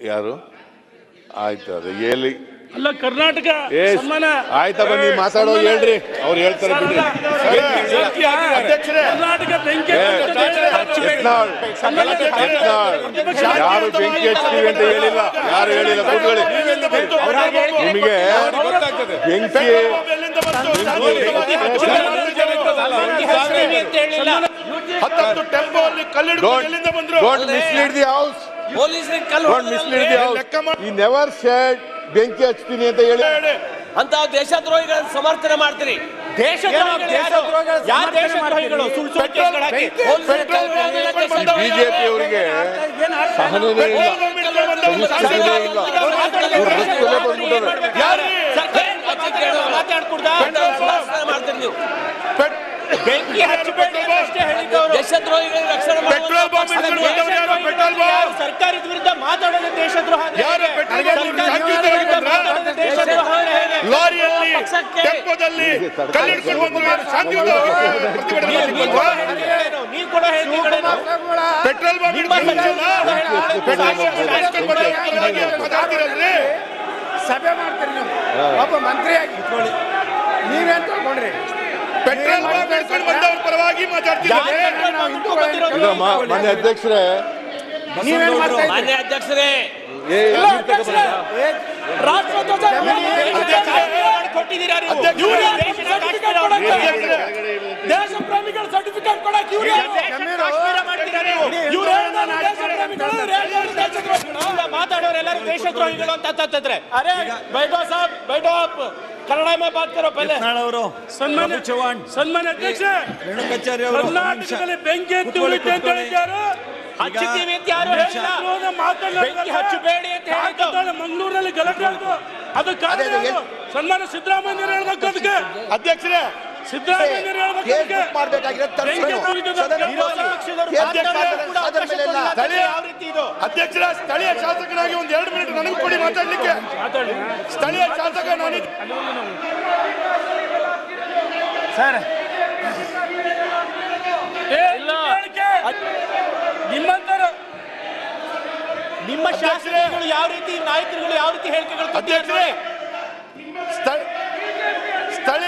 ಯಾರು ಆಯ್ತು ಅದು ಹೇಳಿ ಅಲ್ಲ ಕರ್ನಾಟಕ ಏ ಸನ್ಮಾನ ಆಯ್ತಾ ಬನ್ನಿ ಮಾತಾಡೋ ಹೇಳ್ರಿ ಅವ್ರು ಹೇಳ್ತಾರೆ ಬಿಡ್ರಿ ಬೆಂಕಿ ಹಾಕಿದ್ದಾರೆ. ಕರ್ನಾಟಕ ಬೆಂಕಿ ಹಾಕಿದ್ದಾರೆ. ಯತ್ನಾಳ್, ಯತ್ನಾಳ್, ಯಾರು ಬೆಂಕಿ ಹಚ್ತೀವಿ ಅಂತ ಹೇಳಿಲ್ಲ ಯಾರು ಹೇಳಿಲ್ಲ ಕೂತ್ಕೊಳ್ಳಿ ನಿಮಗೆ ಬೆಂಕಿ ಹತ್ತತ್ತು ಟೆಂಪೋ ಅಲ್ಲಿ ಕಲ್ಲಿಡ್ಕೊಂಡು ಎಲ್ಲಿಂದ ಬಂದ್ರು ಡೋಂಟ್ ಮಿಸ್ಲೀಡ್ ದಿ ಹೌಸ್ ಪೊಲೀಸರಿಗೆ ಕಲ್ಲು ಡೋಂಟ್ ಮಿಸ್ಲೀಡ್ ದಿ ಹೌಸ್ ಲೆಕ್ಕ ಮಾಡಿ- ಈ ನೆವರ್ ಸೆಡ್ ಬೆಂಕಿ ಹಚ್ತೀನಿ ಅಂತ ಹೇಳಿ ಅಂತ ದೇಶದ್ರೋಹಿಗಳನ್ನ ಸಮರ್ಥನೆ ಮಾಡ್ತೀರಿ ದೇಶದ್ರೋಹಿಗಳು ಯಾರು? ಯಾರು ದೇಶದ್ರೋಹಿಗಳು ಸುಳ್ಳು ಸುಳ್ಳು ಕೇಸ್ಗಳು ಹಾಕಿ ಪೊಲೀಸರಿಗೆ ಕಲ್ಲು ಹೊಡೆಯೋದೆಲ್ಲ ದೇಶದ್ರೋಹಿಗಳು. ಬಿಜೆಪಿ ಅವರಿಗೆ ಸಹನೆನೇ ಇಲ್ಲ ಸಹಿಷ್ಣುತೆನೇ ಇಲ್ಲ ಇವ್ರು ರಕ್ತದಲ್ಲೇ ಬಂದ್ಬಿಟ್ಟವ್ರೆ ಯಾರು? ಸರ್ಕಾರ ಮಾತಾಡ್ಕೊಡ್ದ? ಮಾತಾಡ್ಕೊಡ್ದ? ಸಮರ್ಥನೆ ಮಾಡ್ತೀರಿ ನೀವು ಬೆಂಕಿ ಹಚ್ಚಬೇಡಿ ಅಂತ ಅಷ್ಟೇ ಹೇಳಿದ್ದವ್ರು. ದೇಶದ್ರೋಹಿಗಳಿಗೆ ರಕ್ಷಣೆ ಮಾಡುವಂತ ಪೆಟ್ರೋಲ್ ಬಾಂಬ್ ಪಕ್ಷ ಇಟ್ಕೊಂಡು ಬಂದವ್ರು ಯಾರು? Petrol bomb? ಯಾರು ಸರ್ಕಾರದ ವಿರುದ್ಧ ಮಾತಾಡೋದು ದೇಶದ್ರೋಹ ಅಂದ್ರೆ ಯಾರು? ಹೇಗೆ? ಪೆಟ್ರೋಲ್ ಬಾಂಬ್ ಸರ್ಕಾರದ ಶಾಂತಿಯುತವಾಗಿ ವಿರುದ್ಧ ಬಂದ್ರಾ? ಮಾತಾಡೋದು ದೇಶದ್ರೋಹ ಅಂದ್ರೆ ಹೇಗೆ? ಲಾರಿಯಲ್ಲಿ ಪಕ್ಷಕ್ಕೆ ಟೆಂಪೋದಲ್ಲಿ ಕಲ್ಲಿಡ್ಕೊಂಡು ಬಂದ್ರು ಯಾರು? ಶಾಂತಿಯುತವಾಗಿ ಪ್ರತಿಭಟನೆ ನೀವು- ಮಾಡ್ಲಿಕ್ಕೆ ನೀವು ಬಂದ್ರಾ? ಕೂಡ ಹೇಳ್ತೀರೇನೋ? ನೀವು ಕೂಡ ಹೇಳ್ತೀರೇನೋ? ಪೆಟ್ರೋಲ್ ಬಾಂಬ್ ನಿಮ್ಮ ಇಟ್ಕೊಂಡು ಬಂದ್ರಲ್ಲ? ಪೆಟ್ರೋಲ್ ಬಾಂಬ್ ಇಟ್ಕೊಂಡು ಬರೋ ಪರವಾಗಿ ಮಾತಾಡ್ತೀರಲ್ರಿ ಸಭೆ ಮಾಡ್ತೀರಿ ನೀವು ಒಬ್ಬ ಮಂತ್ರಿಯಾಗಿ ನೀವೇನ್ ತಗೊಂಡ್ರಿ ಪೆಟ್ರೋಲ್ ಬಾಂಬ್ ಇಟ್ಕೊಂಡು ಬಂದವ್ರ ಪರವಾಗಿ ಮಾತಾಡ್ತಿದ್ದಾರೆ ನಾವು ಹಿಂದೂಗಳು ಈಗ ಮ- ಮಾನ್ಯ ಅಧ್ಯಕ್ಷರೇ ನೀವೇನ್ ಮಾಡ್ತಾ ಇದ್ದೀರಿ? ಮಾನ್ಯ ಅಧ್ಯಕ್ಷರೇ ಏ ನೀವ್ ತಗೊಬರ್ರಿ. ರಾಷ್ಟ್ರಧ್ವಜ ಕೊಟ್ಟಿದ್ದೀರಾ ನೀವು? ಅಧ್ಯಕ್ಷರೇ. ಇವ್ರು ದೇಶದ ಕಾಶ್ಮೀರ ಅಧ್ಯಕ್ಷರೇ. ದೇಶ ಪ್ರೇಮಿಗಳ ಸರ್ಟಿಫಿಕೇಟ್ ಕೊಡಕ್ಕೆ ಇವ್ರು ಯಾರು? ಕಾಶ್ಮೀರ ಮಾಡ್ತೀರಾ ನೀವು? ಇವ್ರು ಹೇಳ್ತಾರೆ ದೇಶ ಪ್ರೇಮಿಗಳು, ಇವ್ರು ಹೇಳ್ತಾರೆ ದೇಶದ್ರೋಹಿಗಳು. ಇಲ್ಲ, ಮಾತಾಡೋರೆಲ್ಲರೂ ದೇಶದ್ರೋಹಿಗಳು ಅಂತ ಅಂತಂದ್ರೆ ಅರೆ बैठो साहब बैठो आप कन्नड़ में बात करो पहले ಸನ್ಮಾನ್ಯ ಸನ್ಮಾನ್ಯ ಅಧ್ಯಕ್ಷ ಕರ್ನಾಟಕದಲ್ಲಿ ಬೆಂಕಿ ಎತ್ತಿ ಉಳಿತೆ ಅಂತ ಹೇಳಿದ್ದಾರೆ ಹಚ್ಚಿದ್ದೀವಿ ಅಂತ ಯಾರು ಹೇಳಿಲ್ಲ ಬೆಂಕಿ ಹಚ್ಚಬೇಡಿ ಅಂತ ಹೇಳಿದ್ದು ಮಂಗಳೂರಲ್ಲಿ ಗಲಾಟೆ ಆಯ್ತು ಅದು ಕಾರಣ ಏನು? ಸನ್ಮಾನ್ಯ ಸಿದ್ದರಾಮಯ್ಯ ಹೇಳ್ಬೇಕು ಅದಕ್ಕೆ ಅಧ್ಯಕ್ಷರೇ ಸಿದ್ದರಾಮಯ್ಯ ಹೇಳ್ಬೇಕು ಅದಕ್ಕೆ ಬೆಂಕಿ ಎತ್ತಿ ಉಳಿತದೆ ಅದಕ್ಕೆ. ವಿರೋಧ ಪಕ್ಷದವರು ಮಾತಾಡೋರು ಕೂಡ ಅವಕಾಶ ಕೊಡಲ್ಲ. ಸ್ಥಳೀಯ ಯಾವ ರೀತಿ ಇದು ಅಧ್ಯಕ್ಷರ ಸ್ಥಳೀಯ ಶಾಸಕನಾಗಿ ಒಂದ್ ಎರಡು ಮಿನಿಟ್ ನನಗೂ ಕೊಡಿ ಮಾತಾಡ್ಲಿಕ್ಕೆ ಮಾತಾಡಿ ಸ್ಥಳೀಯ ಶಾಸಕ ನಾನು ಏ, ಹೇಳಿಕೆ. ನಿಮ್ಮಂತರ ನಿಮ್ಮ ಶಾಸಕರುಗಳು ಯಾವ ರೀತಿ ನಾಯಕರುಗಳು ಯಾವ ರೀತಿ ಹೇಳಿಕೆಗಳು ಕೊಟ್ಟಿದ್ದಾರೆ ಅಧ್ಯಕ್ಷರೇ ಸ್ಥಳ- ಸ್ಥಳೀಯ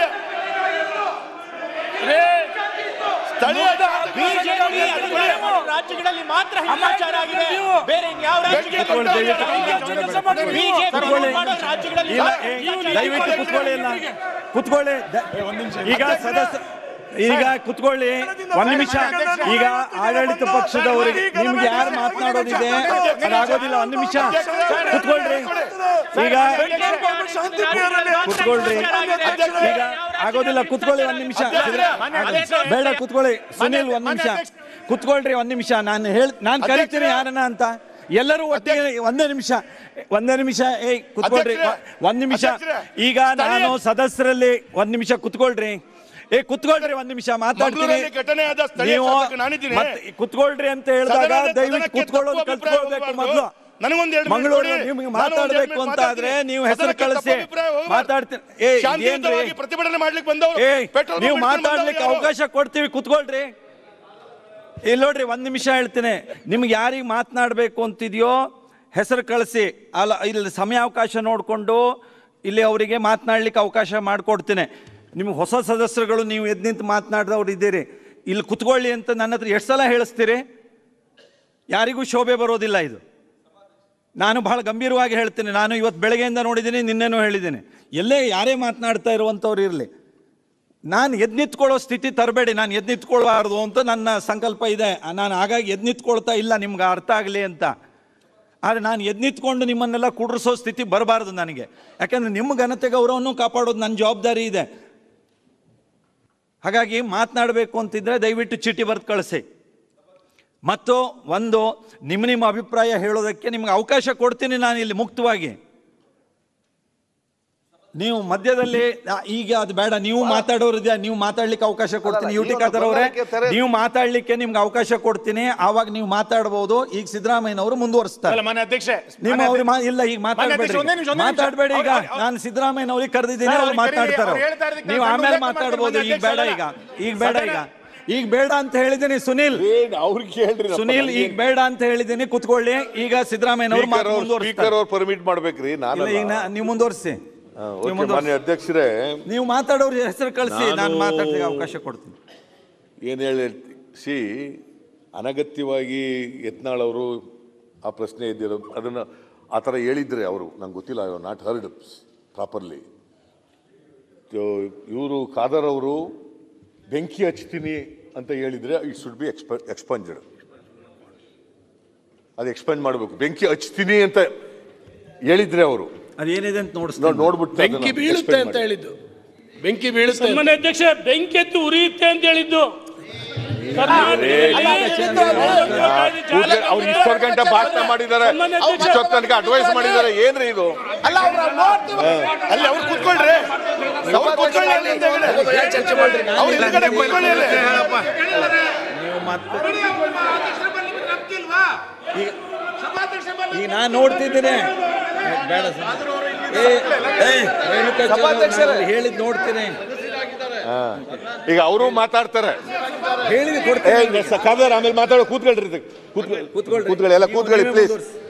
ಏ, ಸ್ಥಳೀಯ ಬಿಜೆಪಿ ರಾಜ್ಯಗಳಲ್ಲಿ ಮಾತ್ರ ಹಿಂಸಾಚಾರ ಆಗಿದೆ ಬೇರೆ ಯಾವ ರಾಜ್ಯಗಳಲ್ಲಿ ಬಿಜೆಪಿ ಮಾಡೋ ರಾಜ್ಯಗಳಲ್ಲಿ ಇಲ್ಲ, ಮಾತ್ರ ಏ, ಹಿಂಸಾಚಾರ ದಯವಿಟ್ಟು ಆಗಿದೆ. ಕುತ್ಕೊಳ್ಳಿ ಇಲ್ಲ ಕುತ್ಕೊಳ್ಳಿ ದ- ಈಗ ಸದಸ್ಯ ಈಗ ಕುತ್ಕೊಳ್ಳಿ ಒಂದ್ ನಿಮಿಷ ಈಗ ಆಡಳಿತ ಪಕ್ಷದವರಿಗೆ ನಿಮ್ಗೆ ಯಾರು ಮಾತನಾಡೋದಿದೆ ಅದಾಗೋದಿಲ್ಲ ಒಂದ್ ನಿಮಿಷ ಕುತ್ಕೊಳ್ರಿ ಈಗ ಕುತ್ಕೊಳ್ರಿ ಈಗ ಆಗೋದಿಲ್ಲ ಕುತ್ಕೊಳ್ಳಿ ಒಂದ್ ನಿಮಿಷ ಬೇಡ ಕುತ್ಕೊಳ್ಳಿ ಸುನಿಲ್ ಒಂದ್ ನಿಮಿಷ ಕುತ್ಕೊಳ್ರಿ ಒಂದ್ ನಿಮಿಷ ನಾನು ಹೇಳ್ ನಾನು ಕರಿತೀನಿ ಯಾರನ್ನ ಅಂತ ಎಲ್ಲರೂ ಒಟ್ಟಿಗೆ ಒಂದೇ ನಿಮಿಷ ಒಂದೇ ನಿಮಿಷ ಏಯ್ ಕುತ್ಕೊಳ್ರಿ ಒಂದ್ ನಿಮಿಷ ಈಗ ನಾನು ಸದಸ್ಯರಲ್ಲಿ ಒಂದ್ ನಿಮಿಷ ಕುತ್ಕೊಳ್ರಿ ಏ ಕುತ್ಕೊಳ್ರಿ ಒಂದ್ ನಿಮಿಷ ಮಾತಾಡ್ತೀನಿ ಮಂಗಳೂರಲ್ಲಿ ಘಟನೆ ಆದ ಸ್ಥಳೀಯ ನೀವು ಶಾಸಕ ನಾನಿದ್ದೀನಿ. ಮತ್ತೆ ಕುತ್ಕೊಳ್ರಿ ಅಂತ ಹೇಳಿದಾಗ ಸದನದ- ದಯವಿಟ್ಟು ಸದನಕ್ಕೆ ಕುತ್ಕೊಳ್ಳೋದು ತಪ್ಪು ಅಭಿಪ್ರಾಯ ಕಲ್ತ್ಕೊಳ್ಬೇಕು ಹೋಗ್ಬಾರ್ದು. ಮೊದಲು ನನಗೊಂದು ಎರಡು ಮಿನಿಟ್ ಮಂಗಳೂರು ಕೊಡಿ. ನಿಮ್ಗೆ ನಾನು ಒಂದು ಎರಡು ಮಾತಾಡ್ಬೇಕು ಮಿನಿಟ್ ಅಂತ ಆದ್ರೆ ಮಾತಾಡ್ತೀನಿ. ನೀವು ಹೆಸರು ಸದನಕ್ಕೆ ತಪ್ಪು ಕಳಿಸಿ ಅಭಿಪ್ರಾಯ ಹೋಗ್ಬಾರ್ದು. ಮಾತಾಡ್ತೀನಿ ಏ ಶಾಂತಿಯುತವಾಗಿ ಇದೇನ್ರಿ ಪ್ರತಿಭಟನೆ ಮಾಡ್ಲಿಕ್ಕೆ ಬಂದವರು ಏ ಪೆಟ್ರೋಲ್ ನೀವು ಬಂಕ್ ಇಟ್ಕೊಂಡು ಮಾತಾಡ್ಲಿಕ್ಕೆ ಬಂದವರು ಯಾರು? ಅವಕಾಶ ಕೊಡ್ತೀವಿ ಕುತ್ಕೊಳ್ರಿ ಇಲ್ಲಿ ನೋಡ್ರಿ ಒಂದ್ ನಿಮಿಷ ಹೇಳ್ತೀನಿ ನಿಮ್ಗೆ ಯಾರಿಗೆ ಮಾತನಾಡಬೇಕು ಅಂತಿದೆಯೋ ಹೆಸರು ಕಳಿಸಿ ಅಲ್ಲ ಇಲ್ಲಿ ಸಮಯಾವಕಾಶ ನೋಡಿಕೊಂಡು ಇಲ್ಲಿ ಅವರಿಗೆ ಮಾತನಾಡ್ಲಿಕ್ಕೆ ಅವಕಾಶ ಮಾಡಿಕೊಡ್ತೀನಿ ನಿಮ್ಗೆ ಹೊಸ ಸದಸ್ಯರುಗಳು ನೀವು ಎದ್ದು ನಿಂತು ಮಾತನಾಡಿದವ್ರು ಇದ್ದೀರಿ ಇಲ್ಲಿ ಕುತ್ಕೊಳ್ಳಿ ಅಂತ ನನ್ನ ಹತ್ರ ಎಷ್ಟು ಸಲ ಹೇಳಿಸ್ತೀರಿ ಯಾರಿಗೂ ಶೋಭೆ ಬರೋದಿಲ್ಲ ಇದು ನಾನು ಬಹಳ ಗಂಭೀರವಾಗಿ ಹೇಳ್ತೀನಿ ನಾನು ಇವತ್ತು ಬೆಳಗ್ಗೆಯಿಂದ ನೋಡಿದ್ದೀನಿ ನಿನ್ನೆನೂ ಹೇಳಿದ್ದೀನಿ ಎಲ್ಲೇ ಯಾರೇ ಮಾತನಾಡ್ತಾ ಇರುವಂಥವ್ರು ಇರಲಿ ನಾನು ಎದ್ದು ನಿಂತ್ಕೊಳ್ಳೋ ಸ್ಥಿತಿ ತರಬೇಡಿ ನಾನು ಎದ್ದು ನಿಂತ್ಕೊಳ್ಬಾರ್ದು ಅಂತ ನನ್ನ ಸಂಕಲ್ಪ ಇದೆ ನಾನು ಹಾಗಾಗಿ ಎದ್ದು ನಿಂತ್ಕೊಳ್ತಾ ಇಲ್ಲ ನಿಮ್ಗೆ ಅರ್ಥ ಆಗಲಿ ಅಂತ ಆದರೆ ನಾನು ಎದ್ದು ನಿಂತ್ಕೊಂಡು ನಿಮ್ಮನ್ನೆಲ್ಲ ಕುಡ್ರಿಸೋ ಸ್ಥಿತಿ ಬರಬಾರ್ದು ನನಗೆ ಯಾಕಂದರೆ ನಿಮ್ಮ ಘನತೆ ಗೌರವವನ್ನು ಕಾಪಾಡೋದು ನನ್ನ ಜವಾಬ್ದಾರಿ ಇದೆ ಹಾಗಾಗಿ ಮಾತನಾಡಬೇಕು ಅಂತಿದ್ರೆ ದಯವಿಟ್ಟು ಚೀಟಿ ಬರೆದು ಕಳಿಸಿ ಮತ್ತು ಒಂದು ನಿಮ್ಮ ನಿಮ್ಮ ಅಭಿಪ್ರಾಯ ಹೇಳೋದಕ್ಕೆ ನಿಮ್ಗೆ ಅವಕಾಶ ಕೊಡ್ತೀನಿ ನಾನು ಇಲ್ಲಿ ಮುಕ್ತವಾಗಿ ನೀವು ಮಧ್ಯದಲ್ಲಿ ಆ, ಈಗ ಅದು ಬೇಡ ನೀವು ಮಾತಾಡೋರಿದೆ ನೀವು ಮಾತಾಡ್ಲಿಕ್ಕೆ ಅವಕಾಶ ಕೊಡ್ತೀನಿ ಯು ಟಿ ಖಾದರ್ ಅವರೇ ನೀವು ಮಾತಾಡ್ಲಿಕ್ಕೆ ನಿಮ್ಗೆ ಅವಕಾಶ ಕೊಡ್ತೀನಿ ಆವಾಗ ನೀವು ಮಾತಾಡ್ಬೋದು ಈಗ ಸಿದ್ದರಾಮಯ್ಯನವರು ಮುಂದುವರಿಸ್ತಾರೆ ಅಲ್ಲ ಮಾನ್ಯ ಅಧ್ಯಕ್ಷೆ ನಿಮ್ಮ ಅವ್ರು ಮಾ- ಇಲ್ಲ ಈಗ ಮಾತಾಡ್ಬೇಡಿ ಒಂದೇ ನಿಮಿಷ, ಒಂದೇ ನಿಮಿಷ. ಮಾತಾಡ್ಬೇಡಿ ಈಗ ಅವ್ರು- ಅವ್ರು- ನಾನು ಸಿದ್ದರಾಮಯ್ಯನವ್ರಿಗೆ ಕರೆದಿದ್ದೀನಿ ಸರ್, ಅವ್ರು ಅವ್ರಿಗೆ ಕರೀರಿ, ಮಾತಾಡ್ತಾರೆ ಅವ್ರು ಹೇಳ್ತಾ ಇರೋದಕ್ಕೆ ನೀವು ನಾನು ಆಮೇಲೆ ಉಲ್ಲೇಖ ಮಾತಾಡ್ಬೋದು ಮಾಡ್ತೀನಿ, ಈಗ ಬೇಡ ಅಧ್ಯಕ್ಷ ಈಗ ಈಗ ಬೇಡ ಈಗ ಈಗ ಬೇಡ ಅಂತ ಹೇಳಿದ್ದೀನಿ ಸುನಿಲ್ ಏನ್ ಅವ್ರಿಗೆ ಹೇಳ್ರಿ ಸುನಿಲ್ ಈಗ ಬೇಡ ಅಂತ ಹೇಳಿದ್ದೀನಿ ಕುತ್ಕೊಳ್ಳಿ ಈಗ ಸಿದ್ದರಾಮಯ್ಯನವರು ಮಾತು ಸ್ಪೀಕರ್ ಮುಂದುವರಿಸ್ತಾರೆ ಅವ್ರು ಪರ್ಮಿಟ್ ಮಾಡ್ಬೇಕ್ರಿ ನಾನು ಇಲ್ಲ, ಈಗ ನಾ- ನೀವು ಮುಂದುವರಿಸಿ ನೀವು ಮುಂದುವರ್ಸಿ. ಮಾನ್ಯ ಅಧ್ಯಕ್ಷರೇ ನೀವು ಮಾತಾಡೋರ ಹೆಸರು ಕಳಿಸಿ ನಾನು ನಾನು- ಮಾತಾಡ್ಲಿಕ್ಕೆ ಅವಕಾಶ ಕೊಡ್ತೀನಿ ಏನು ಹೇಳಿ ಸಿ ಅನಗತ್ಯವಾಗಿ ಯತ್ನಾಳ್ ಅವರು ಆ ಪ್ರಶ್ನೆ ಇದ್ದಿರೋ ಅದನ್ನು ಆ ಥರ ಹೇಳಿದ್ರೆ ಅವರು ನಂಗೆ ಗೊತ್ತಿಲ್ಲ ಐ ನಾಟ್ ಹರ್ಡ್ ಪ್ರಾಪರ್ಲಿ ಇವರು ಖಾದರ್ ಅವರು ಬೆಂಕಿ ಹಚ್ತೀನಿ ಅಂತ ಹೇಳಿದರೆ ಇಟ್ ಶುಡ್ ಬಿ ಎಕ್ಸ್ಪ ಎಕ್ಸ್ಪಂಜಡ್ ಅದು ಎಕ್ಸ್ಪೆಂಡ್ ಮಾಡಬೇಕು ಬೆಂಕಿ ಹಚ್ತೀನಿ ಅಂತ ಹೇಳಿದ್ರೆ ಅವರು ಅದೇನಿದೆ ಅಂತ ನೋಡಿಸ್ತೀನಿ ನೋಡ್ಬಿಟ್ಟು ಬೆಂಕಿ ಅದನ್ನ ಬೀಳುತ್ತೆ expend ಅಂತ ಮಾಡಿ. ಹೇಳಿದ್ದು ಬೆಂಕಿ ಬೀಳುತ್ತೆ ಅಂತ. ಸನ್ಮಾನ್ಯ ಅಧ್ಯಕ್ಷ ಬೆಂಕಿ ಎದ್ದು ಉರಿಯುತ್ತೆ ಅಂತ ಹೇಳಿದ್ದು ಕೂತ್ಕೊಳ್ಳಿ, ಅವ್ರು ಇಷ್ಟೊಂದು ಗಂಟೆ ಭಾಷಣ ಮಾಡಿದ್ದಾರೆ ಇಷ್ಟೊತ್ತು ತನಕ ಅಡ್ವೈಸ್ ಮಾಡಿದ್ದಾರೆ ಏನ್ರಿ ಇದು ಅಲ್ಲ ಅವ್ರ ಅಲ್ಲಿ ಅವ್ರು ಕೂತ್ಕೊಳ್ರಿ ಅವ್ರು ಕೂತ್ಕೊಳ್ಳಿ ಅಲ್ಲಿ ಹಿಂದೆಗಡೆ. ಅವ್ರು ಹಿಂದ್ಗಡೆ ಕೂತ್ಕೊಳ್ಳಿ ಅಲ್ಲಿ. ನೀವು ಮತ್ತೆ ಈಗ ಈಗ ನಾನು ನೋಡ್ತಿದ್ದೀನಿ ಬೇಡ ಸರ್. ಏ, ಏ, ರೇಣುಕಾಚಾರ್ಯ ಅವ್ರು ಹೇಳಿದ್ ನೋಡ್ತೀನಿ ಈಗ ಅವರು ಮಾತಾಡ್ತಾರೆ ಹೇಳಿದ್ ಏ ಕೊಡ್ತೀನಿ ಖಾದರ್ ಆಮೇಲೆ ಮಾತಾಡೋ ಕೂತ್ಕೊಳ್ರಿ ಇದು. ಕೂತ್ಕೊಳ್ಳಿ ಕೂತ್ಕೊಳ್ರಿ. ಕೂತ್ಕೊಳ್ಳಿ ಎಲ್ಲ ನೀವು- ಕೂತ್ಕೊಳ್ಳಿ ನೀವೇ ಪ್ಲೀಸ್ ಮುಂದುವರ್ಸಿ.